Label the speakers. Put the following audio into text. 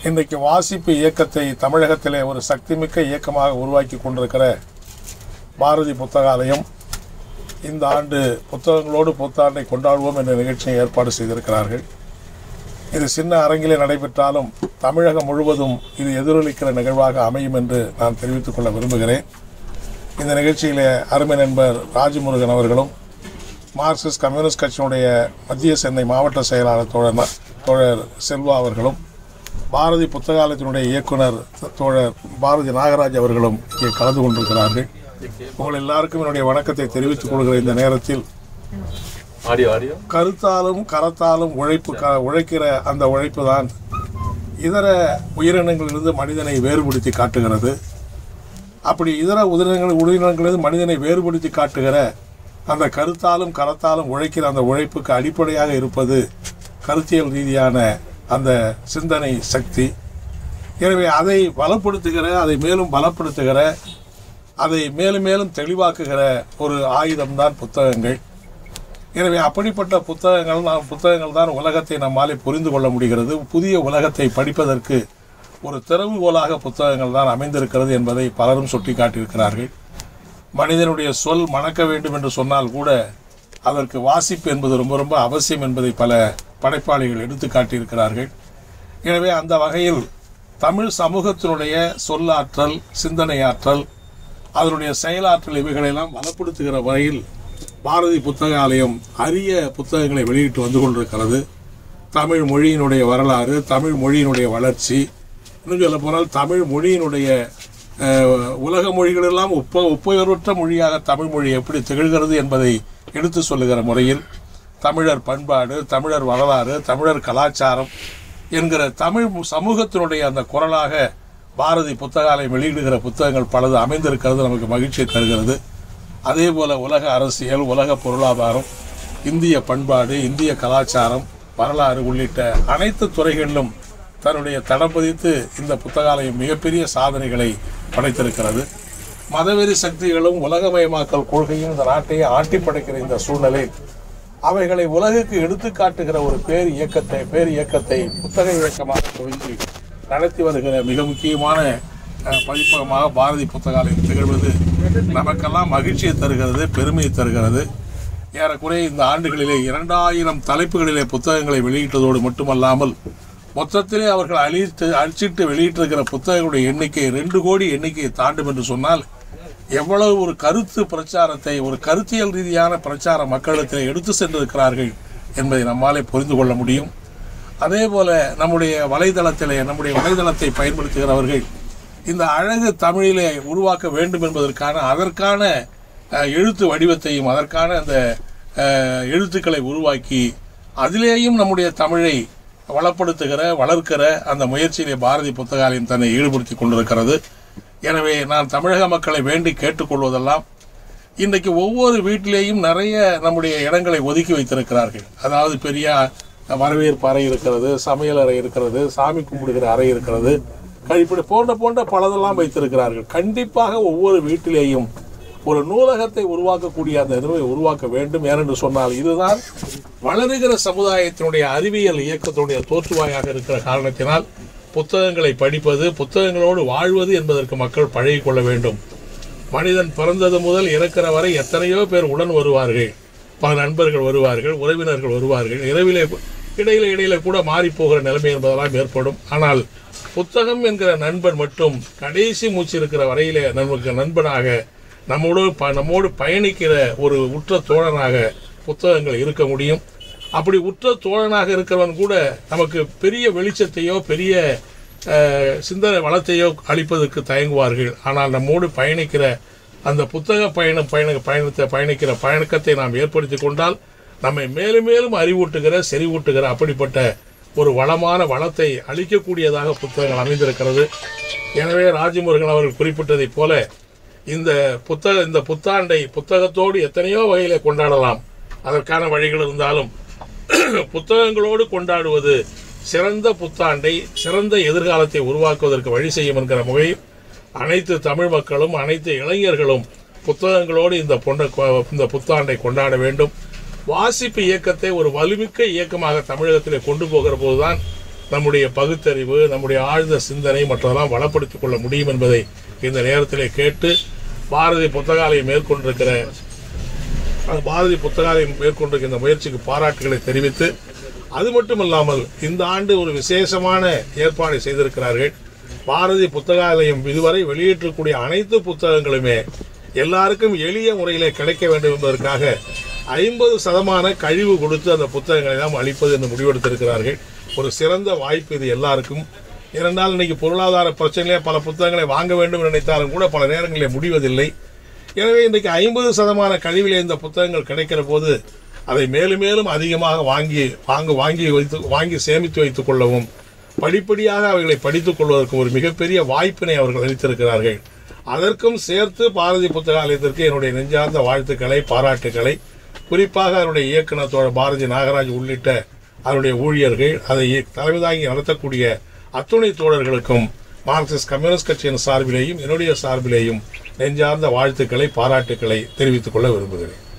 Speaker 1: இன்றைக்கு வாசிப்பு இயக்கத்தை தமிழகத்திலே ஒரு சக்திமிக்க இயக்கமாக உருவாக்கி கொண்டிருக்கிற பாரதி புத்தகாலயம் இந்த ஆண்டு புத்தகங்களோடு புத்தாண்டை கொண்டாடுவோம் என்ற நிகழ்ச்சியை ஏற்பாடு செய்திருக்கிறார்கள் இது சின்ன அரங்கிலே நடைபெற்றாலும் தமிழகம் முழுவதும் இது எதிரொலிக்கிற நிகழ்வாக அமையும் என்று நான் தெரிவித்துக் கொள்ள விரும்புகிறேன் இந்த நிகழ்ச்சியிலே அருமை நண்பர் ராஜமுருகன் அவர்களும் மார்க்சிஸ்ட் கம்யூனிஸ்ட் கட்சியினுடைய மத்திய சென்னை மாவட்ட செயலாளர் தோழர் ந- தோழர் செல்வா அவர்களும் பாரதி புத்தகாலயத்தினுடைய இயக்குனர் தோழர் பாரதி நாகராஜ் அவர்களும் இங்கே கலந்து கொண்டிருக்கிறார்கள் உங்கள் எல்லாருக்கும் என்னுடைய வணக்கத்தை தெரிவித்துக் கொள்கிற இந்த நேரத்தில்
Speaker 2: ஆடியோ ஆடியோ
Speaker 1: கருத்தாலும் கரத்தாலும் உழைப்பு க- உழைக்கிற அந்த உழைப்பு தான் இதர உயிரினங்களிலிருந்து மனிதனை வேறுபடுத்தி காட்டுகிறது அப்படி இதர உயிரினங்கள் உயிரினங்களிலிருந்து மனிதனை வேறுபடுத்தி காட்டுகிற அந்த கருத்தாலும் கரத்தாலும் உழைக்கிற அந்த உழைப்புக்கு அடிப்படையாக இருப்பது கருத்தியல் ரீதியான அந்த சிந்தனை சக்தி எனவே அதை பலப்படுத்துகிற அதை மேலும் பலப்படுத்துகிற அதை மேலும் மேலும் தெளிவாக்குகிற ஒரு ஆயுதம்தான் புத்தகங்கள் எனவே அப்படிப்பட்ட புத்தகங்கள் நாம் புத்தகங்கள் தான் உலகத்தை நம்மாலே புரிந்து கொள்ள முடிகிறது புதிய உலகத்தை படிப்பதற்கு ஒரு திறவுகோலாக புத்தகங்கள் தான் அமைந்திருக்கிறது என்பதை பலரும் சுட்டிக்காட்டியிருக்கிறார்கள் மனிதனுடைய சொல் மணக்க வேண்டும் என்று சொன்னால் கூட அதற்கு வாசிப்பு என்பது ரொம்ப ரொம்ப அவசியம் என்பதை பல படைப்பாளிகள் எடுத்து காட்டியிருக்கிறார்கள் எனவே அந்த வகையில் தமிழ் சமூகத்தினுடைய சொல்லாற்றல் சிந்தனையாற்றல் அதனுடைய செயலாற்றல் இவைகளெல்லாம் வளப்படுத்துகிற வகையில் பாரதி புத்தகாலயம் அரிய புத்தகங்களை வெளியிட்டு வந்து கொண்டிருக்கிறது தமிழ் மொழியினுடைய வரலாறு தமிழ் மொழியினுடைய வளர்ச்சி இன்னும் சொல்ல போனால் தமிழ் மொழியினுடைய அஹ், உலக மொழிகளெல்லாம் ஒப்ப ஒப்புயர்வற்ற மொழியாக தமிழ் மொழி எப்படி திகழ்கிறது என்பதை எடுத்து சொல்லுகிற முறையில் தமிழர் பண்பாடு தமிழர் வரலாறு தமிழர் கலாச்சாரம் என்கிற தமிழ் சமூகத்தினுடைய அந்த குரலாக பாரதி புத்தகாலயம் வெளியிடுகிற புத்தகங்கள் பலது அமைந்திருக்கிறது நமக்கு மகிழ்ச்சியை தருகிறது அதே போல உலக அரசியல் உலக பொருளாதாரம் இந்திய பண்பாடு இந்திய கலாச்சாரம் வரலாறு உள்ளிட்ட அனைத்து துறைகளிலும் தன்னுடைய தடம் பதித்து இந்த புத்தகாலயம் மிகப்பெரிய சாதனைகளை படைத்திருக்கிறது மதவெறி சக்திகளும் உலகமயமாக்கல் கொள்கையும் இந்த நாட்டையே ஆட்டி படைக்கிற இந்த சூழ்நிலை அவைகளை உலகுக்கு எடுத்துக்காட்டுகிற ஒரு பேர் இயக்கத்தை பேர் இயக்கத்தை புத்தக இயக்கமாக துவங்கி நடத்தி வருகிற மிக முக்கியமான அஹ், பதிப்பகமாக பாரதி புத்தகாலயம் திகழ்வது நமக்கெல்லாம் மகிழ்ச்சியை தருகிறது பெருமையை தருகிறது ஏறக்குறைய இந்த ஆண்டுகளிலே இரண்டாயிரம் தலைப்புகளிலே புத்தகங்களை வெளியிட்டதோடு மட்டுமல்லாமல் மொத்தத்திலே அவர்கள் அழித்து அழிச்சிட்டு வெளியிட்டிருக்கிற புத்தகங்களுடைய எண்ணிக்கை ரெண்டு கோடி எண்ணிக்கையை தாண்டும் என்று சொன்னால் எவ்வளவு ஒரு கருத்து பிரச்சாரத்தை ஒரு கருத்தியல் ரீதியான பிரச்சார மக்களிடத்தில் எடுத்து சென்றிருக்கிறார்கள் என்பதை நம்மாலே புரிந்து கொள்ள முடியும் அதே போல நம்முடைய வலைதளத்திலே நம்முடைய வலைதளத்தை பயன்படுத்துகிறவர்கள் இந்த அழகு தமிழிலே உருவாக்க வேண்டும் என்பதற்கான அதற்கான அஹ், எழுத்து வடிவத்தையும் அதற்கான அந்த அஹ், எழுத்துக்களை உருவாக்கி அதிலேயும் நம்முடைய தமிழை வளப்படுத்துகிற வளர்க்கிற அந்த முயற்சியிலே பாரதி புத்தகாலயம் தன்னை ஈடுபடுத்திக் கொண்டிருக்கிறது எனவே நான் தமிழக மக்களை வேண்டி கேட்டுக்கொள்வதெல்லாம் இன்றைக்கு ஒவ்வொரு வீட்டிலேயும் நிறைய நம்முடைய இடங்களை ஒதுக்கி வைத்திருக்கிறார்கள் அதாவது பெரிய வரவேற்பு அறை இருக்கிறது சமையல் அறை இருக்கிறது சாமி கும்பிடுகிற அறை இருக்கிறது கழிப்பிட போன்ற போன்ற பலதெல்லாம் வைத்திருக்கிறார்கள் கண்டிப்பாக ஒவ்வொரு வீட்டிலேயும் ஒரு நூலகத்தை உருவாக்கக்கூடிய அந்த நிறுவை உருவாக்க வேண்டும் ஏனென்று சொன்னால் இதுதான் வளருகிற சமுதாயத்தினுடைய அறிவியல் இயக்கத்தினுடைய தோற்றுவாயாக இருக்கிற காரணத்தினால் புத்தகங்களை படிப்பது புத்தகங்களோடு வாழ்வது என்பதற்கு மக்கள் பழகிக் கொள்ள வேண்டும் மனிதன் பிறந்தது முதல் இறக்கிற வரை எத்தனையோ பேர் உடன் வருவார்கள் பல நண்பர்கள் வருவார்கள் உறவினர்கள் வருவார்கள் இரவிலே இடையில இடையில கூட மாறி போகிற நிலைமை என்பதெல்லாம் ஏற்படும் ஆனால் புத்தகம் என்கிற நண்பன் மட்டும் கடைசி மூச்சு இருக்கிற வரையிலே நமக்கு நண்பனாக நம்மோடு ப நம்மோடு பயணிக்கிற ஒரு உற்ற தோழனாக புத்தகங்கள் இருக்க முடியும் அப்படி உற்ற தோழனாக இருக்கிறவன் கூட நமக்கு பெரிய வெளிச்சத்தையோ பெரிய அஹ், சிந்தனை வளத்தையோ அளிப்பதற்கு தயங்குவார்கள் ஆனால் நம்மோடு பயணிக்கிற அந்த புத்தக பயணம் பயண பயணத்தை பயணிக்கிற பயணக்கத்தை நாம் ஏற்படுத்தி கொண்டால் நம்மை மேலும் மேலும் அறிவூட்டுகிற செறிவூட்டுகிற அப்படிப்பட்ட ஒரு வளமான வளத்தை அளிக்கக்கூடியதாக புத்தகங்கள் அமைந்திருக்கிறது எனவே ராஜமுருகன் அவர்கள் குறிப்பிட்டதைப் போல இந்த புத்தக இந்த புத்தாண்டை புத்தகத்தோடு எத்தனையோ வகையில கொண்டாடலாம் அதற்கான வழிகள் இருந்தாலும் புத்தகங்களோடு கொண்டாடுவது சிறந்த புத்தாண்டை சிறந்த எதிர்காலத்தை உருவாக்குவதற்கு வழி செய்யும் என்கிற முறையில் அனைத்து தமிழ் மக்களும் அனைத்து இளைஞர்களும் புத்தகங்களோடு இந்த பொண்ட இந்த புத்தாண்டை கொண்டாட வேண்டும் வாசிப்பு இயக்கத்தை ஒரு வலுமிக்க இயக்கமாக தமிழகத்திலே கொண்டு போகிற போதுதான் நம்முடைய பகுத்தறிவு நம்முடைய ஆழ்ந்த சிந்தனை மற்றதெல்லாம் வளப்படுத்திக் கொள்ள முடியும் என்பதை இந்த நேரத்திலே கேட்டு பாரதி புத்தகாலயம் மேற்கொண்டிருக்கிற அந்த பாரதி புத்தகாலயம் மேற்கொண்டிருக்கிற இந்த முயற்சிக்கு பாராட்டுகளை தெரிவித்து அது மட்டுமல்லாமல் இந்த ஆண்டு ஒரு விசேஷமான ஏற்பாடை செய்திருக்கிறார்கள் பாரதி புத்தகாலயம் இதுவரை வெளியிட்டிருக்கக்கூடிய அனைத்து புத்தகங்களுமே எல்லாருக்கும் எளிய முறையிலே கிடைக்க வேண்டும் என்பதற்காக ஐம்பது சதமான கழிவு கொடுத்து அந்த புத்தகங்களை எல்லாம் அளிப்பது என்று முடிவெடுத்திருக்கிறார்கள் ஒரு சிறந்த வாய்ப்பு இது எல்லாருக்கும் ஏனென்றால் இன்னைக்கு பொருளாதார பிரச்சனையிலே பல புத்தகங்களை வாங்க வேண்டும் என்று நினைத்தாலும் கூட பல நேரங்களில் முடிவதில்லை எனவே இன்றைக்கு ஐம்பது சதமான கழிவிலே இந்த புத்தகங்கள் கிடைக்கிற போது அதை மேலும் மேலும் அதிகமாக வாங்கி வாங்க வாங்கி வைத்து வாங்கி சேமித்து வைத்துக் கொள்ளவும் படிப்படியாக அவைகளை படித்துக் கொள்வதற்கு ஒரு மிகப்பெரிய வாய்ப்பினை அவர்கள் அளித்திருக்கிறார்கள் அதற்கும் சேர்த்து பாரதி புத்தகாலயத்திற்கு என்னுடைய நெஞ்சார்ந்த வாழ்த்துக்களை பாராட்டுக்களை குறிப்பாக அதனுடைய இயக்குனர் தோழர் பாரதி நாகராஜ் உள்ளிட்ட அதனுடைய ஊழியர்கள் அதை தலைமை தாங்கி நடத்தக்கூடிய அத்துணை தோழர்களுக்கும் மார்க்சிஸ்ட் கம்யூனிஸ்ட் கட்சியின் சார்பிலேயும் என்னுடைய சார்பிலேயும் நெஞ்சார்ந்த வாழ்த்துக்களை பாராட்டுக்களை தெரிவித்துக் கொள்ள விரும்புகிறேன்